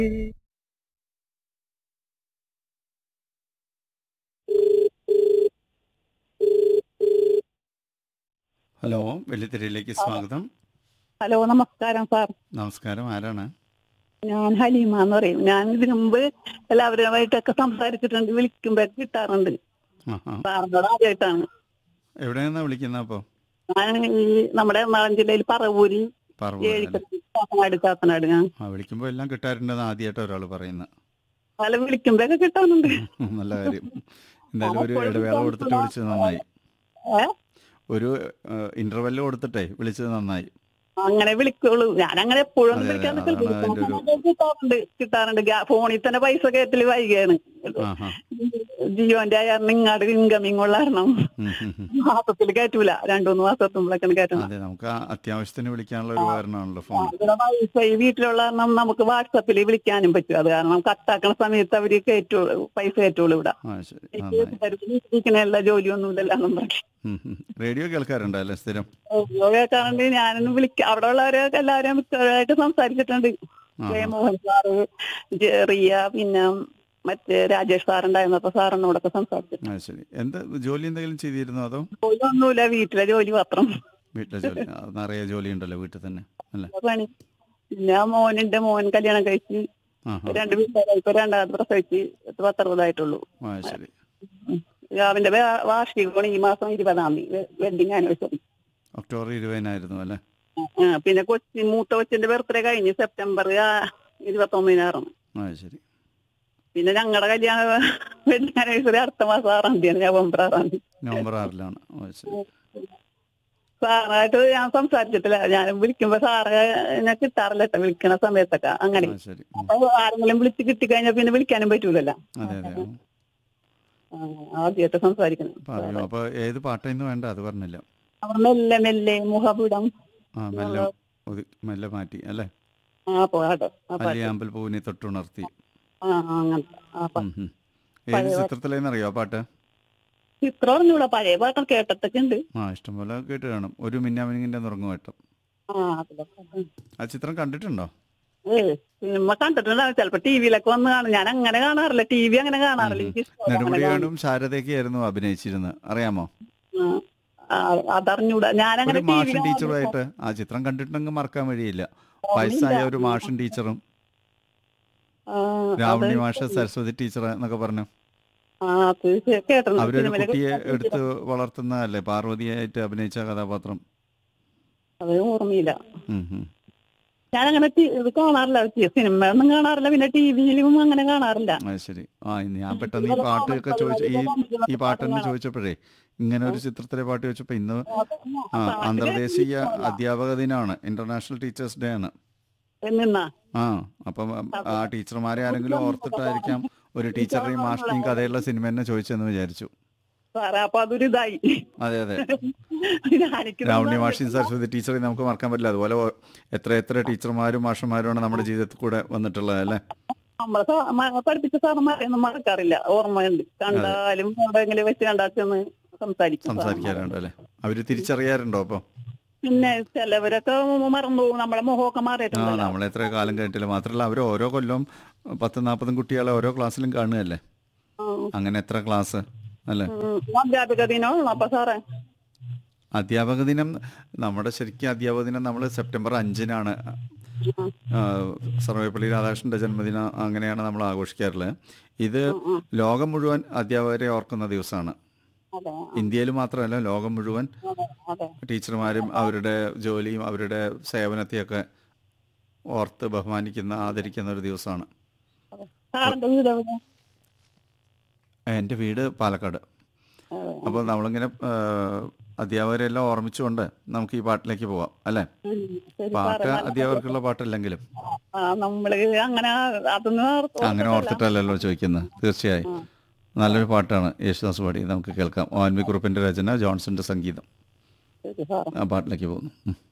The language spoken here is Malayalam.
ഹലോ വെള്ളിത്തിരയിലേക്ക് സ്വാഗതം ഹലോ നമസ്കാരം സാർ നമസ്കാരം ആരാണ് ഞാൻ ഹലീമ എന്ന് പറയും ഞാൻ ഇതിനു മുമ്പ് എല്ലാവരുമായിട്ടൊക്കെ സംസാരിച്ചിട്ടുണ്ട് വിളിക്കുമ്പോ കിട്ടാറുണ്ട് ആഹാ സാറിനോട് ആദ്യമായിട്ടാണ് എവിടെ നിന്നാ വിളിക്കുന്ന അപ്പോ ഞാൻ ഈ നമ്മുടെ എറണാകുളം ജില്ലയിൽ പറവൂര് പറവൂർ അല്ലേ? ഏഴിക്കത്തി കാക്കനാട് കാക്കനാട് ഞാൻ ആ വിളിക്കുമ്പോൾ എല്ലാം കിട്ടാറുണ്ടെന്ന് ആദ്യമായിട്ട് ഒരാൾ പറയുന്നത് പല വിളിക്കുമ്പോ ഒക്കെ കിട്ടാറുണ്ട് നല്ല കാര്യം എന്തായാലും ഒരു ഇടവേള കൊടുത്തിട്ട് വിളിച്ചത് നന്നായി ഏ? ഒരു ഇന്റർവെല് കൊടുത്തിട്ടേ വിളിച്ചത് നന്നായി അങ്ങനെ വിളിക്കുള്ളൂ ഞാൻ അങ്ങനെ എപ്പോഴും അതെ, അതെ, വിളിക്കാൻ അതാണ് അതിന്റെ ഒരു- കിട്ടാറുണ്ട് കിട്ടാറുണ്ട് ഗ്യാ- ഫോണിൽ തന്നെ പൈസ കയറ്റല് വൈകിയാണ് ആഹാ ജിയോന്റെ ആയാലും ഇങ്ങാട് ഇൻകമിങ് ഉള്ള കാരണം ഉം, ഉം, ഉം. മാസത്തിൽ കയറ്റൂല രണ്ടു മൂന്ന് മാസത്തുമ്പോഴൊക്കെയാണ് കയറ്റണം അതെ നമുക്ക് ആ അത്യാവശ്യത്തിന് വിളിക്കാനുള്ള ഒരു ഉപകരണമാണല്ലോ ഫോൺ ഇവിടെ വൈഫൈ വീട്ടിലുള്ള കാരണം നമുക്ക് വാട്സപ്പിൽ വിളിക്കാനും പറ്റും അത് കാരണം കട്ടാക്കണ സമയത്ത് അവര് കയറ്റുള്ളൂ പൈസ കയറ്റുള്ളൂ ഇവിടെ ആ ശരി നന്നായി വീട്ടിലിരിക്കണ ജോലിയൊന്നുമില്ല എന്നും പറഞ്ഞു ഉം, ഉം. റേഡിയോ കേൾക്കാറുണ്ടോ അല്ലേ സ്ഥിരം റേഡിയോ കേൾക്കാറുണ്ട് ഞാനൊന്ന് വിളിക്ക അവിടെ ഉള്ളവരൊക്കെ എല്ലാവരും മിക്കവരായിട്ട് സംസാരിച്ചിട്ടുണ്ട് ആഹാ. ജയമോഹൻ സാറ് ജെറിയ പിന്നെ മറ്റേ രാജേഷ് സാറുണ്ടായിരുന്നപ്പോ സാറിനോടൊക്കെ സംസാരിച്ചിട്ടുണ്ട് ആ ശരി എന്താ ജോലി എന്തെങ്കിലും ചെയ്തിരുന്നോ അതോ ജോലിയൊന്നുമില്ല വീട്ടിലെ ജോലി മാത്രം വീട്ടിലെ ജോലി ആ, നിറയെ ജോലി ഉണ്ടല്ലോ വീട്ടിൽ തന്നെ അല്ലേ പണി പിന്നെ മോനുണ്ട് മോൻ കല്യാണം കഴിച്ച് ആഹാ രണ്ട് വീട്ടുകാരായി ഇപ്പൊ രണ്ടാമത് പ്രസവിച്ച് പത്തറുപതായിട്ടുള്ളൂ ആ ശരി അവന്റെ വേ- വാർഷികമാണ് ഈ മാസം ഇരുപതാം തീയതി വെഡിങ് ആനിവേഴ്സറി ഒക്ടോബർ ഇരുപതിനായിരുന്നു അല്ലേ പിന്നെ കൊച്ചി മൂത്ത കൊച്ചിന്റെ ബർത്ത്ഡേ കഴിഞ്ഞ് സെപ്റ്റംബർ ഇരുപത്തി ഒന്നിനായിരുന്നു ആ ശരി പിന്നെ ഞങ്ങളുടെ കല്യാണ വെഡിങ് ആനിവേഴ്സറി അടുത്ത മാസം ആറാം തീയതി നവംബർ ആറാം തീയതി നവംബർ ആറിലാണ് ആ ശരി സാറായിട്ട് ഞാൻ സംസാരിച്ചിട്ടില്ല ഞാൻ വിളിക്കുമ്പോ സാറ് എന്നെ കിട്ടാറില്ല കേട്ടോ വിളിക്കണ സമയത്തൊക്കെ അങ്ങനെ ആ ശരി ഉം. അപ്പൊ ആരെങ്കിലും വിളിച്ച് കിട്ടിക്കഴിഞ്ഞാൽ പിന്നെ വിളിക്കാനും പറ്റൂലല്ലോ അതെ അതെ ഉം. ആ, ആദ്യമായിട്ട് സംസാരിക്കണം പറയൂ അപ്പൊ ഏത് പാട്ടായിരുന്നു വേണ്ട അത് പറഞ്ഞില്ല അവർ മെല്ലെ മെല്ലെ മുഖപുടം ആ മെല്ലെ ഒതു- മെല്ലെ മാറ്റി അല്ലേ ആ പാട്ട് ആ പാട്ട് അല്ലിയാമ്പൽ പൂവിനെ തൊട്ടുണർത്തി ആ ആ, അങ്ങനത്തെ ആ പാട്ട് ഉം, ഉം. ഏത് ചിത്രത്തിലേന്നറിയോ ആ പാട്ട് ചിത്രം അറിഞ്ഞൂടാ പഴയ പാട്ടം കേട്ടിട്ടൊക്കെ ഉണ്ട് ആ ഇഷ്ടംപോലെ കേട്ട് കാണും ഒരു മിന്നാമിനിങ്ങിന്റെ നുറങ്ങുവട്ടം ആ അതിലൊക്കെ ആ ചിത്രം കണ്ടിട്ടുണ്ടോ ഏ സിനിമ കണ്ടിട്ടുണ്ടാവും ചിലപ്പോ ടി വിയിലൊക്കെ വന്ന് കാണും ഞാൻ അങ്ങനെ കാണാറില്ല ടി വി അങ്ങനെ കാണാറില്ല എനിക്ക് ഇഷ്ടമല്ല അങ്ങനെ കാണാൻ. നെടുമുടിയാണ്ടും ശാരദയ്ക്കായിരുന്നു അഭിനയിച്ചിരുന്നത് അറിയാമോ ആ, ആ, അതറിഞ്ഞൂടാ ഞാൻ അങ്ങനെ ഒരു ടി മാഷൻ വി ടീച്ചറുമായിട്ട് ആ ചിത്രം കണ്ടിട്ടുണ്ടെങ്കിൽ മറക്കാൻ വഴിയില്ല വയസ്സായ ഒരു മാഷൻ ടീച്ചറും രാവണി മാഷ സരസ്വതി ടീച്ചർ എന്നൊക്കെ പറഞ്ഞു ആ അത് കേട്ടിട്ടുണ്ട് അവരൊരു സിനിമയിലൊക്കെ കുട്ടിയെ എടുത്ത് വളർത്തുന്നതല്ലേ പാർവതിയായിട്ട് അഭിനയിച്ച കഥാപാത്രം അത് ഓർമ്മയില്ല ഉം, ഉം. ഞാൻ അങ്ങനെ ഇത് കാണാറില്ല സിനിമ ഒന്നും കാണാറില്ല പിന്നെ ടി വിയിലും അങ്ങനെ കാണാറില്ല അത് ശരി ആ ഞാൻ പെട്ടെന്ന് ഈ പാട്ടൊക്കെ ചോദിച്ച ഈ ഈ പാട്ടെന്നെ ചോദിച്ചപ്പോഴേ ഇങ്ങനെ ഒരു ചിത്രത്തിലെ പാട്ട് ചോദിച്ചപ്പോ ഇന്ന് ആ അന്തർദേശീയ അധ്യാപക ദിനമാണ് ഇന്റർനാഷണൽ ടീച്ചേഴ്സ് ഡേ ആണ് നിന്നാ ആ അപ്പം ആ ടീച്ചർമാരെ ആരെങ്കിലും ഓർത്തിട്ടായിരിക്കാം ഒരു ടീച്ചറുടെയും മാഷിനെയും കഥയുള്ള സിനിമ തന്നെ ചോദിച്ചെന്ന് വിചാരിച്ചു സാറേ അപ്പൊ അതൊരു ഇതായി അതെ അതെ ഞാനിക്ക് രാവണി മാഷിൻ സരസ്വതി ടീച്ചറെ നമുക്ക് മറക്കാൻ പറ്റില്ല അതുപോലെ ഓ- എത്ര എത്ര ടീച്ചർമാരും മാഷന്മാരുമാണ് നമ്മുടെ ജീവിതത്തിൽ കൂടെ വന്നിട്ടുള്ളത് അല്ലേ നമ്മളെ സാ- മ- പഠിപ്പിച്ച സാറന്മാരെയൊന്നും മറക്കാറില്ല ഓർമ്മയുണ്ട് കണ്ടാലും എവിടെയെങ്കിലും വെച്ച് കണ്ടാച്ചൊന്ന് സംസാരിക്കും സംസാരിക്കാറുണ്ട് അല്ലേ അവര് തിരിച്ചറിയാറുണ്ടോ അപ്പൊ പിന്നെ ചിലവരൊക്കെ മറന്നു പോകും നമ്മളെ മുഖമൊക്കെ ആ മാറിയിട്ടുണ്ടല്ലോ നമ്മൾ എത്ര കാലം കഴിഞ്ഞിട്ടില്ല മാത്രമല്ല അവർ ഓരോ കൊല്ലവും പത്ത് നാൽപ്പതും കുട്ടികളെ ഓരോ ക്ലാസ്സിലും കാണുകയല്ലേ ആ. അങ്ങനെ എത്ര ക്ലാസ് അല്ലേ ഉം. അധ്യാപിക ദിനമാണ് അപ്പൊ സാറേ അധ്യാപക ദിനം നമ്മുടെ ശരിക്കും അധ്യാപക ദിനം നമ്മൾ സെപ്റ്റംബർ അഞ്ചിനാണ് ആ, സർവേപ്പള്ളി രാധാകൃഷ്ണന്റെ ജന്മദിനം അങ്ങനെയാണ് നമ്മൾ ആഘോഷിക്കാറുള്ളത് ഇത് ലോകം മുഴുവൻ അധ്യാപകരെ ഓർക്കുന്ന ദിവസമാണ് അതെ ഇന്ത്യയിൽ മാത്രമല്ല ലോകം മുഴുവൻ അതെ അതെ ടീച്ചർമാരും അവരുടെ ജോലിയും അവരുടെ സേവനത്തെയൊക്കെ ഓർത്ത് ബഹുമാനിക്കുന്ന ആദരിക്കുന്ന ഒരു ദിവസമാണ് സാറിന്റെ വീട് എവിടെ? എൻ്റെ വീട് പാലക്കാട് അതെ. അപ്പോൾ നമ്മളിങ്ങനെ ആ, അധ്യാപകരെല്ലാം ഓർമ്മിച്ചുകൊണ്ട് നമുക്ക് ഈ പാട്ടിലേക്ക് പോവാം അല്ലേ ഉം. ശരി പാട്ട് സാറേ അധ്യാപകർക്കുള്ള പാട്ടല്ലെങ്കിലും ആ നമ്മള് അങ്ങനെ അതൊന്നും ഓർത്ത് അങ്ങനെ ഓർത്തിട്ടല്ലല്ലോ ചോദിക്കുന്നത് തീർച്ചയായും നല്ലൊരു പാട്ടാണ് യേശുദാസ് പാടി നമുക്ക് കേൾക്കാം ഒ എൻ വി കുറുപ്പിൻ്റെ രചന ജോൺസന്റെ സംഗീതം ശരി സാറേ ആ പാട്ടിലേക്ക് പോകുന്നു ഉം.